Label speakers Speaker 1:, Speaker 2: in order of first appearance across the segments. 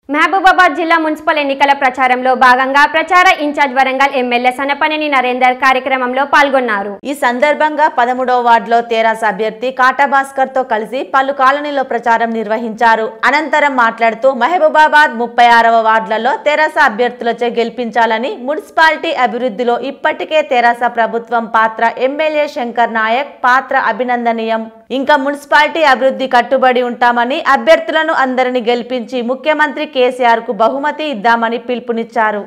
Speaker 1: మహబూబాబాద్ జిల్లా మున్సిపల్ ఎన్నికల ప్రచారంలో భాగంగా ప్రచార ఇన్ఛార్జ్ వరంగల్ ఎమ్మెల్యే సనపనేని నరేందర్ కార్యక్రమంలో పాల్గొన్నారు
Speaker 2: ఈ సందర్భంగా పదమూడవ వార్డులో తెరాస అభ్యర్థి కాటా భాస్కర్ తో కలిసి పలు కాలనీలో ప్రచారం నిర్వహించారు అనంతరం మాట్లాడుతూ మహబూబాబాద్ ముప్పై ఆరవ వార్డులలో తెరాస అభ్యర్థులచే గెలిపించాలని మున్సిపాలిటీ అభివృద్ధిలో ఇప్పటికే తెరాస ప్రభుత్వం పాత్ర ఎమ్మెల్యే శంకర్ నాయక్ పాత్ర అభినందనీయం ఇంకా మున్సిపాలిటీ అభివృద్ధి కట్టుబడి ఉంటామని అభ్యర్థులను అందరిని గెలిపించి ముఖ్యమంత్రి కేసీఆర్ కు బహుమతి ఇద్దామని పిలుపునిచ్చారు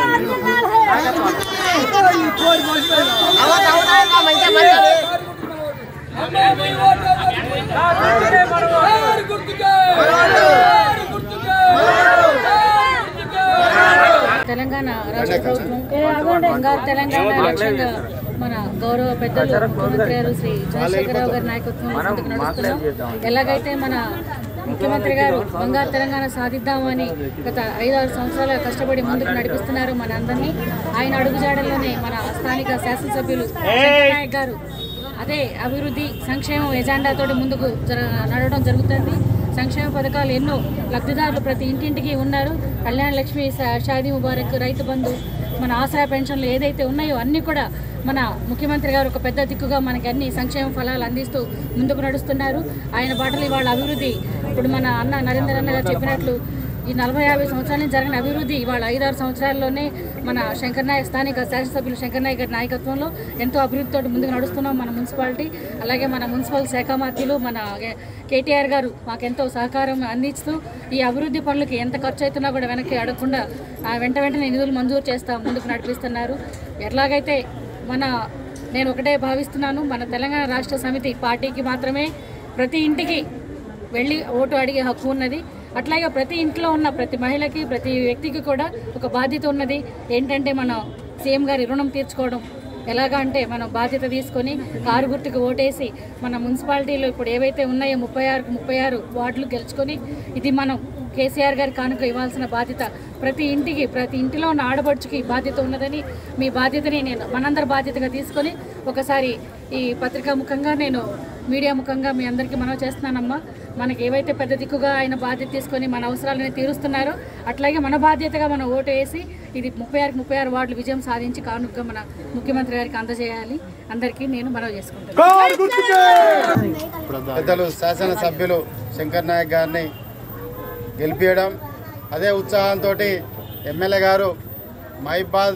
Speaker 3: తెలంగాణ రాష్ట్ర ప్రభుత్వం బంగారు తెలంగాణ లక్ష్యంగా మన గౌరవ పెద్దలు ముఖ్యమంత్రి గారు శ్రీ చంద్రశేఖరరావు గారి నాయకత్వంలో ముందుకు నడుస్తున్నాం ఎలాగైతే మన ముఖ్యమంత్రి గారు బంగారు తెలంగాణ సాధిద్దామని గత ఐదారు సంవత్సరాలుగా కష్టపడి ముందుకు నడిపిస్తున్నారు మన అందరినీ ఆయన అడుగుజాడల్లోనే మన స్థానిక శాసనసభ్యులు శంకర్ నాయక్ గారు అదే అభివృద్ధి సంక్షేమం ఎజెండాతోటి ముందుకు జర నడవడం జరుగుతుంది సంక్షేమ పథకాలు ఎన్నో లబ్ధిదారులు ప్రతి ఇంటింటికి ఉన్నారు కళ్యాణ లక్ష్మి షా- షాదీ ముబారక్ రైతు బంధు మన ఆసరా పెన్షన్లు ఏదైతే ఉన్నాయో అన్నీ కూడా మన ముఖ్యమంత్రి గారు ఒక పెద్ద దిక్కుగా మనకి అన్ని సంక్షేమ ఫలాలు అందిస్తూ ముందుకు నడుస్తున్నారు ఆయన బాటలు ఇవాళ అభివృద్ధి ఇప్పుడు మన అన్న నరేందర్ అన్న గారు చెప్పినట్లు ఈ నలభై యాభై సంవత్సరాల నుంచి జరిగిన అభివృద్ధి ఇవాళ ఐదారు సంవత్సరాల్లోనే మన శంకర్ నాయక్ స్థానిక శాసనసభ్యులు శంకర్ నాయక్ గారి నాయకత్వంలో ఎంతో అభివృద్ధితో ముందుకు నడుస్తున్నాం మన మున్సిపాలిటీ అలాగే మన మున్సిపల్ శాఖ మంత్రులు మన కేటీఆర్ గారు మాకెంతో సహకారం అందిస్తూ ఈ అభివృద్ధి పనులకి ఎంత ఖర్చు అవుతున్నా కూడా వెనక్కి అడగకుండా ఆ వెంట వెంటనే నిధులు మంజూరు చేస్తా ముందుకు నడిపిస్తున్నారు ఎట్లాగైతే మన నేను ఒకటే భావిస్తున్నాను మన తెలంగాణ రాష్ట్ర సమితి పార్టీకి మాత్రమే ప్రతి ఇంటికి వెళ్ళి ఓటు అడిగే హక్కు ఉన్నది అట్లాగే ప్రతి ఇంట్లో ఉన్న ప్రతి మహిళకి ప్రతి వ్యక్తికి కూడా ఒక బాధ్యత ఉన్నది ఏంటంటే మనం సీఎం గారి రుణం తీర్చుకోవడం ఎలాగా అంటే మనం బాధ్యత తీసుకొని కారు గుర్తుకు ఓటేసి మన మున్సిపాలిటీలో ఇప్పుడు ఏవైతే ఉన్నాయో ముప్పై ఆరుకు ముప్పై ఆరు వార్డులు గెలుచుకొని ఇది మనం కేసీఆర్ గారి కానుక ఇవ్వాల్సిన బాధ్యత ప్రతి ఇంటికి ప్రతి ఇంటిలో ఉన్న ఆడపడుచుకి బాధ్యత ఉన్నదని మీ బాధ్యతని నేను మనందరి బాధ్యతగా తీసుకొని ఒకసారి ఈ పత్రికా ముఖంగా నేను మీడియా ముఖంగా మీ అందరికీ మనం చేస్తున్నానమ్మా మనకి ఏవైతే పెద్ద దిక్కుగా ఆయన బాధ్యత తీసుకొని మన అవసరాలను తీరుస్తున్నారో అట్లాగే మన బాధ్యతగా మనం ఓటు వేసి ఇది ముప్పై ఆరుకి ముప్పై ఆరు వార్డులు విజయం సాధించి కానుకగా మన ముఖ్యమంత్రి గారికి అందజేయాలి అందరికీ నేను మనవి చేసుకుంటాను
Speaker 4: పెద్దలు శాసనసభ్యులు శంకర్ నాయక్ గారిని గెలిపించడం అదే ఉత్సాహంతో ఎమ్మెల్యే గారు మహిబాద్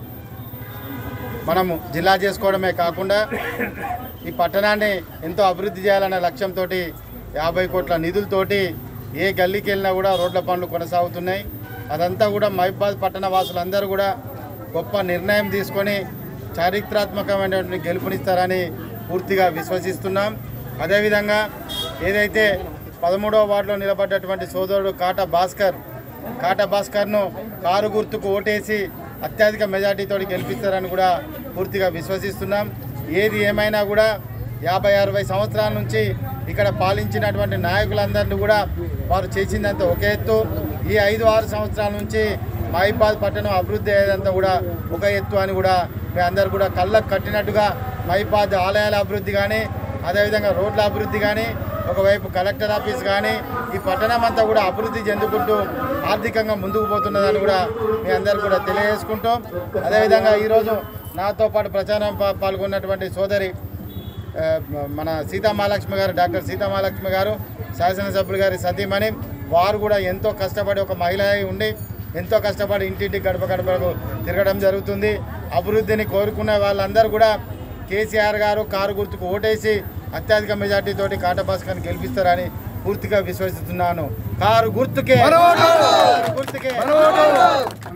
Speaker 4: మనము జిల్లా చేసుకోవడమే కాకుండా ఈ పట్టణాన్ని ఎంతో అభివృద్ధి చేయాలనే లక్ష్యంతో యాభై కోట్ల నిధులతోటి ఏ గల్లీకి వెళ్ళినా కూడా రోడ్ల పనులు కొనసాగుతున్నాయి అదంతా కూడా మహిబాద్ పట్టణ వాసులందరూ కూడా గొప్ప నిర్ణయం తీసుకొని చారిత్రాత్మకమైనటువంటి గెలుపునిస్తారని పూర్తిగా విశ్వసిస్తున్నాం అదేవిధంగా ఏదైతే పదమూడవ వార్డులో నిలబడ్డటువంటి సోదరుడు కాటా భాస్కర్ కాటా భాస్కర్ను కారు గుర్తుకు ఓటేసి అత్యధిక మెజార్టీతో గెలిపిస్తారని కూడా పూర్తిగా విశ్వసిస్తున్నాం ఏది ఏమైనా కూడా యాభై అరవై సంవత్సరాల నుంచి ఇక్కడ పాలించినటువంటి నాయకులందరినీ కూడా వారు చేసిందంతా ఒక ఎత్తు ఈ ఐదు ఆరు సంవత్సరాల నుంచి మహిబాద్ పట్టణం అభివృద్ధి అయ్యేదంతా కూడా ఒక ఎత్తు అని కూడా మీ అందరు కూడా కళ్ళకు కట్టినట్టుగా మహిబాద్ ఆలయాల అభివృద్ధి కానీ అదేవిధంగా రోడ్ల అభివృద్ధి కానీ ఒకవైపు కలెక్టర్ ఆఫీస్ కానీ ఈ పట్టణం అంతా కూడా అభివృద్ధి చెందుకుంటూ ఆర్థికంగా ముందుకు పోతున్నదని కూడా మీ అందరు కూడా తెలియజేసుకుంటూ అదేవిధంగా ఈరోజు నాతో పాటు ప్రచారం పా- పాల్గొన్నటువంటి సోదరి ఆ, మన సీతామహాలక్ష్మి గారు డాక్టర్ సీతామహాలక్ష్మి గారు శాసనసభ్యులు గారి సతీమణి వారు కూడా ఎంతో కష్టపడి ఒక మహిళ అయి ఉండి ఎంతో కష్టపడి ఇంటింటి గడప గడపకు తిరగడం జరుగుతుంది అభివృద్ధిని కోరుకునే వాళ్ళందరూ కూడా కేసీఆర్ గారు కారు గుర్తుకు ఓటేసి అత్యధిక మెజార్టీతోటి కాటా భాస్కర్ని గెలిపిస్తారని పూర్తిగా విశ్వసిస్తున్నాను కారు గుర్తుకే కారు గుర్తుకే